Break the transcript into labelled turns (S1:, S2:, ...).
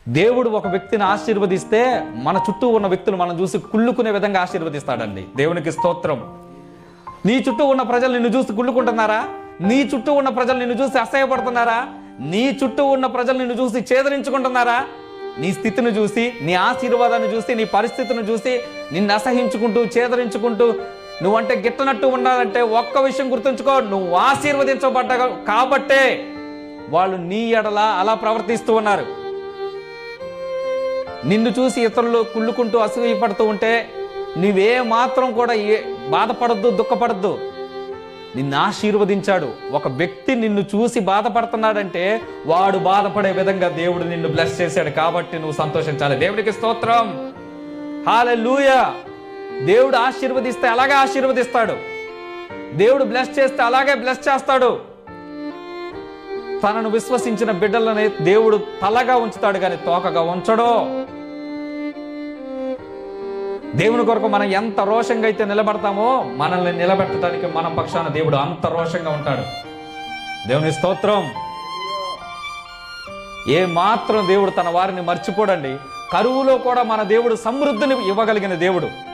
S1: దేవుడు ఒక వ్యక్తిని ఆశీర్వదిస్తే మన చుట్టూ ఉన్న వ్యక్తులు మనం చూసి కుళ్ళుకునే విధంగా ఆశీర్వదిస్తాడండి దేవునికి స్తోత్రం నీ చుట్టూ ఉన్న ప్రజలు నిన్ను చూసి కుళ్ళుకుంటున్నారా నీ చుట్టూ ఉన్న ప్రజలు నిన్ను చూసి అసహ్యపడుతున్నారా నీ చుట్టూ ఉన్న ప్రజలు నిన్ను చూసి చేదరించుకుంటున్నారా నీ స్థితిని చూసి నీ ఆశీర్వాదాన్ని చూసి నీ పరిస్థితిని చూసి నిన్ను అసహించుకుంటూ చేదరించుకుంటూ నువ్వంటే గిట్టనట్టు ఉండాలంటే ఒక్క విషయం గుర్తుంచుకో నువ్వు ఆశీర్వదించబడ్డ కాబట్టే వాళ్ళు నీ ఎడల అలా ప్రవర్తిస్తూ ఉన్నారు నిన్ను చూసి ఇతరులు కుళ్ళుకుంటూ అసూయపడుతూ ఉంటే నువ్వే మాత్రం కూడా ఏ బాధపడద్దు దుఃఖపడద్దు నిన్ను ఆశీర్వదించాడు ఒక వ్యక్తి నిన్ను చూసి బాధపడుతున్నాడంటే వాడు బాధపడే విధంగా దేవుడు నిన్ను బ్లెస్ చేశాడు కాబట్టి నువ్వు సంతోషించాలి దేవుడికి స్తోత్రం హాలెలూయ దేవుడు ఆశీర్వదిస్తే అలాగే ఆశీర్వదిస్తాడు దేవుడు బ్లెస్ చేస్తే అలాగే బ్లెస్ చేస్తాడు తనను విశ్వసించిన బిడ్డలని దేవుడు తలగా ఉంచుతాడు కానీ తోకగా ఉంచడో దేవుని కొరకు మనం ఎంత రోషంగా అయితే నిలబడతామో మనల్ని నిలబెట్టడానికి మన పక్షాన దేవుడు అంత రోషంగా ఉంటాడు దేవుని స్తోత్రం ఏ మాత్రం దేవుడు తన వారిని మర్చిపోడండి కరువులో కూడా మన దేవుడు సమృద్ధిని ఇవ్వగలిగిన దేవుడు